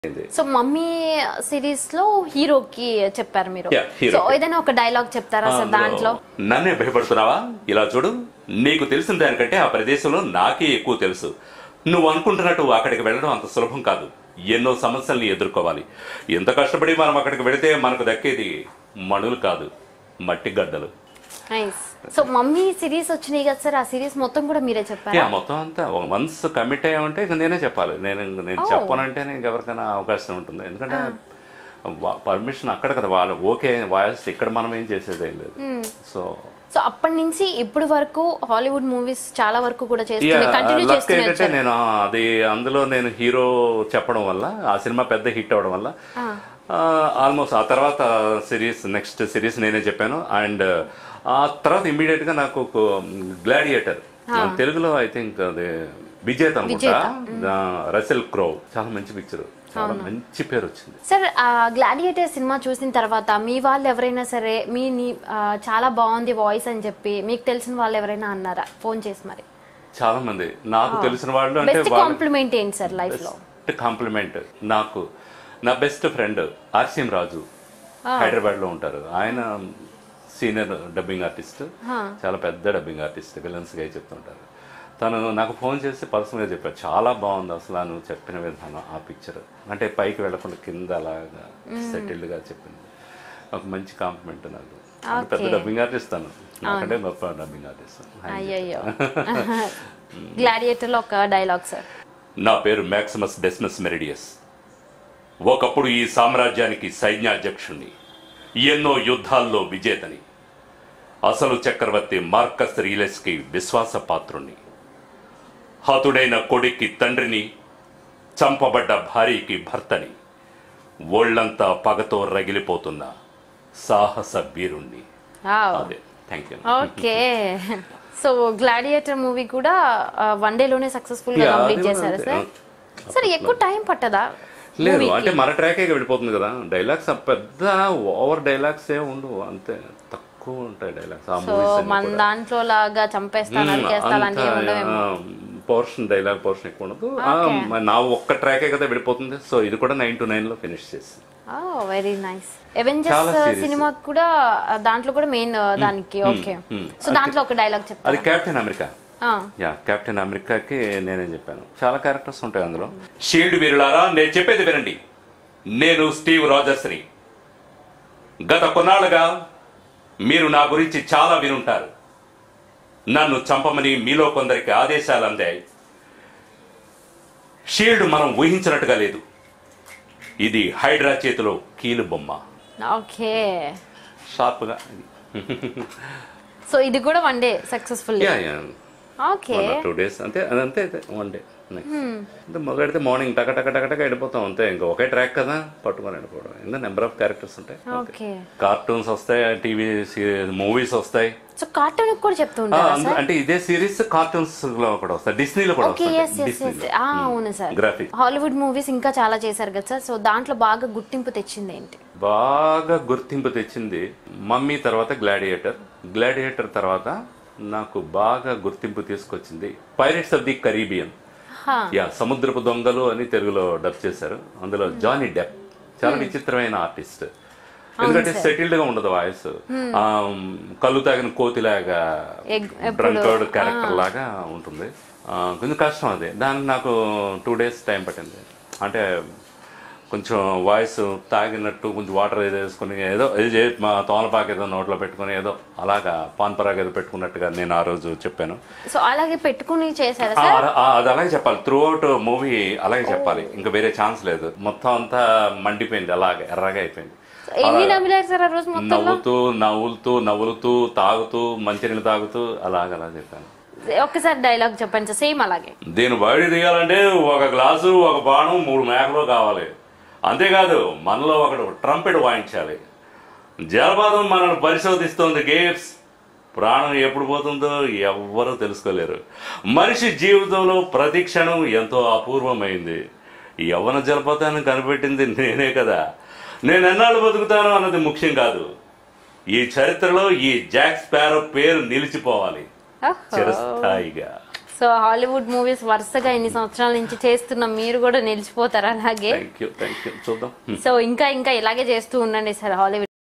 అయింది so mummy series లో హీరోకి చెప్పారు మీరు Yeah, hero సో కి. ఏదైనా ఒక డైలాగ్ చెప్తారా సార్ దాంట్లో నన్నే భయపడుతున్నావా ఇలా చూడు నీకు తెలిసిన దానికంటే ఆ ప్రదేశంలో నాకే ఎక్కువ తెలుసు నువ్వు అనుకుంటున్నట్టు అక్కడికి వెళ్ళడం అంత సులభం కాదు ఎన్నో సమస్యల్ని ఎదుర్కోవాలి ఎంత కష్టపడి మనం అక్కడికి వెళితే మనకు దక్కేది మణులు కాదు మట్టి గడ్డలు నైస్ సో మమ్మీ సిరీస్ వచ్చినాయి కదా సార్ ఆ సిరీస్ మొత్తం కూడా మీరే యా చెప్పారా మొత్తం అంతా వన్స్ కమిట్ అయ్యామంటే ఇక నేనే చెప్పాలి నేను నేను Oh. చెప్పనంటే నేను ఎవరికైనా అవకాశం ఉంటుంది ఎందుకంటే పర్మిషన్ అక్కడ కదా వాళ్ళు ఓకే వాయిస్ ఇక్కడ మనం ఏం చేసేది ఏం లేదు సో సో అప్పటి నుంచి ఇప్పటి వరకు హాలీవుడ్ మూవీస్ చాలా వరకు కూడా చేస్తూనే కంటిన్యూ లక్ చేస్తూనే ఏంటంటే వచ్చారు నేను అది అందులో నేను హీరో చెప్పడం వల్ల ఆ సినిమా పెద్ద హిట్ అవ్వడం వల్ల ఆల్మోస్ట్ ఆ తర్వాత సిరీస్ నెక్స్ట్ సిరీస్ నేనే చెప్పాను అండ్ ఆ తర్వాత ఇమీడియట్ గా నాకు గ్లాడియేటర్ తెలుగులో ఐ థింక్ అది విజేత అనుకుంటా రసెల్ క్రో చాలా మంచి పిక్చర్ చాలా మంచి పేరు వచ్చింది సార్ ఆ గ్లాడియేటర్ సినిమా చూసిన తర్వాత మీ వాళ్ళు ఎవరైనా సరే మీ నీ- ఆ, చాలా బాగుంది వాయిస్ అని చెప్పి మీకు తెలిసిన వాళ్ళు ఎవరైనా అన్నారా ఫోన్ చేసి మరి చాలా మంది నాకు తెలిసిన వాళ్ళు అంటే బెస్ట్ వాళ్ళు కాంప్లిమెంట్ ఏంటి సార్ లైఫ్ లో బెస్ట్ కాంప్లిమెంట్ నాకు నా best friend RCM Raju Hyderabad లో ఉంటారు ఆయన సీనియర్ డబ్బింగ్ ఆర్టిస్ట్ చాలా పెద్ద డబ్బింగ్ ఆర్టిస్ట్ విలన్స్ గా చెప్తుంటారు తను నాకు ఫోన్ చేసి పర్సనల్గా చెప్పారు చాలా బాగుంది అసలు ఆ నువ్వు చెప్పిన విధానం ఆ పిక్చర్ అంటే పైకి వెళ్లకుండా కింద అలాగా సెటిల్డ్ గా చెప్పింది ఒక మంచి కాంప్లిమెంట్ నాకు అంటే పెద్ద Okay. డబ్బింగ్ ఆర్టిస్ట్ తను నాకంటే గొప్ప డబ్బింగ్ ఆర్టిస్ట్ అయ్యయ్యో గ్లాడియేటర్ లో ఒక డైలాగ్ సార్ నా పేరు మ్యాక్సిమస్ డెస్మస్ మెరిడియస్ ఒకప్పుడు ఈ సామ్రాజ్యానికి సైన్యాధ్యక్షుణ్ణి ఎన్నో యుద్ధాల్లో విజేతని అసలు చక్రవర్తి మార్కస్ రీలెస్కి విశ్వాసపాత్రుణ్ణి హతుడైన కొడుక్కి తండ్రిని చంపబడ్డ భార్యకి భర్తని ఒళ్ళంతా పగతో రగిలిపోతున్న సాహస వీరుణ్ణి అదే thank you okay so gladiator movie కూడా వన్ డే లోనే సక్సెస్ఫుల్ గా Yeah, కంప్లీట్ అది కూడా చేశారా అంతే. సార్ సార్ ఎక్కువ టైం పట్టదా లేదు అంటే మన ట్రాకే వెళ్ళిపోతుంది కదా డైలాగ్స్ పెద్ద ఓవర్ డైలాగ్స్ ఏ ఉండవు అంతే తక్కువ ఉంటాయి డైలాగ్స్ ఆ సో మన దాంట్లో లాగా చంపేస్తా నరికేస్తా అలాంటివి ఏమి ఉండవేమో పోర్షన్ డైలాగ్ పోర్షన్ ఎక్కువ ఉండదు ఆ, మ- నా ఒక్క ట్రాకే కదా వెళ్ళిపోతుంది సో ఇది కూడా నైన్ టు నైన్ లో ఫినిష్ చేసి వెరీ నైస్ ఎవెంజర్స్ చాలా serious. సినిమా కూడా ఆ, దాంట్లో కూడా మెయిన్ దానికి ఓకే సో దాంట్లో ఒక డైలాగ్ అది చెప్తారా కెప్టెన్ అమెరికా ఆ, యా కెప్టెన్ అమెరికాకి నేనే చెప్పాను చాలా క్యారెక్టర్స్ ఉంటాయి అందులో షీల్డ్ వీరులారా నేను చెప్పేది వినండి నేను స్టీవ్ రాజర్స్ని గత కొన్నాళ్ళుగా మీరు నా గురించి చాలా వినుంటారు నన్ను చంపమని మీలో కొందరికి ఆదేశాలు అందాయి షీల్డ్ మనం ఊహించినట్టుగా లేదు ఇది హైడ్రా చేతిలో కీలు బొమ్మ ఓకే షార్ప్గా సో ఇది కూడా one day successful yeah yeah okay one two days అంతే అదంతే వన్ డే అంటే మొదలెడితే మార్నింగ్ టక టక టక టక వెళ్ళిపోతాం అంతే ఇంకా ఒకే ట్రాక్ కదా పట్టుకొని వెళ్ళిపోవడం ఇంకా నెంబర్ ఆఫ్ క్యారెక్టర్స్ ఉంటాయి ఓకే కార్టూన్స్ వస్తాయి టీవీ మూవీస్ వస్తాయి సో కార్టూన్ కూడా చెప్తూ ఆ, ఉంటారా అందు- సార్ అంటే ఇదే సిరీస్ కార్టూన్స్ లో కూడా వస్తాయి డిస్నీలో కూడా ఓకే ఎస్ వస్తాయి ఎస్ ఎస్ అవును సార్ గ్రాఫిక్ హాలీవుడ్ మూవీస్ ఇంకా చాలా చేశారు కదా సార్ సో దాంట్లో బాగా గుర్తింపు తెచ్చింది ఏంటి బాగా గుర్తింపు తెచ్చింది మమ్మీ తర్వాత గ్లాడియేటర్ గ్లాడియేటర్ తర్వాత నాకు బాగా గుర్తింపు తీసుకొచ్చింది పైరెట్స్ ఆఫ్ ది కరీబియన్ హా, యా సముద్రపు దొంగలు అని తెలుగులో డబ్ చేశారు అందులో జానీ డెప్ చాలా విచిత్రమైన ఆర్టిస్ట్ ఎందుకంటే సెటిల్డ్ గా ఉండదు వాయిస్ ఆ, కళ్ళు తాగిన కోతిలాగా ఎగ్- డ్రంకర్డ్ క్యారెక్టర్ లాగా ఉంటుంది ఆ, కొంచెం కష్టం అది దానికి నాకు టూ డేస్ టైం పట్టింది అంటే కొంచెం వాయిస్ తాగినట్టు కొంచెం వాటర్ ఏదో వేసుకుని ఏదో ఇది చే- మా తోలపాకు ఏదో నోట్లో పెట్టుకుని ఏదో అలాగా పాన్పరాగ్ ఏదో పెట్టుకున్నట్టుగా నేను ఆ రోజు చెప్పాను సో అలాగే పెట్టుకుని చేశారా ఆ, సార్ ఆ, అది అలాగే చెప్పాలి త్రూ అవుట్ మూవీ అలాగే చెప్పాలి ఇంకా వేరే ఛాన్స్ లేదు మొత్తం అంతా మండిపోయింది అలాగే ఎర్రగా అయిపోయింది ఎన్ని నవ్వులారు సార్ ఆ రోజు మొత్తం నవ్వుతూ నవ్వులుతూ నవ్వులుతూ తాగుతూ మంచినీళ్ళు తాగుతూ అలాగ అలా చెప్పాను ఒక్కసారి డైలాగ్ చెప్పండి సార్ సేమ్ అలాగే దీన్ని బయట తీయాలంటే ఒక గ్లాసు ఒక బాణం మూడు మేకలు కావాలి అంతేకాదు మనలో ఒకడు ట్రంపెట్ వాయించాలి జలపాతం మనల్ని పరిశోధిస్తోంది గేమ్స్ ప్రాణం ఎప్పుడు పోతుందో ఎవ్వరూ తెలుసుకోలేరు మనిషి జీవితంలో ప్రతి క్షణం ఎంతో అపూర్వమైంది యవ్వన జలపాతాన్ని కనిపెట్టింది నేనే కదా నేను ఎన్నాళ్ళు బతుకుతాను అన్నది ముఖ్యం కాదు ఈ చరిత్రలో ఈ జాక్ స్పారో పేరు నిలిచిపోవాలి ఓహో. చిరస్థాయిగా సో హాలీవుడ్ మూవీస్ వరుసగా ఇన్ని సంవత్సరాల నుంచి చేస్తున్న మీరు కూడా నిలిచిపోతారు అలాగే థ్యాంక్ యూ థ్యాంక్ యూ చూద్దాం సో ఇంకా ఇంకా ఇలాగే చేస్తూ ఉండండి సార్ హాలీవుడ్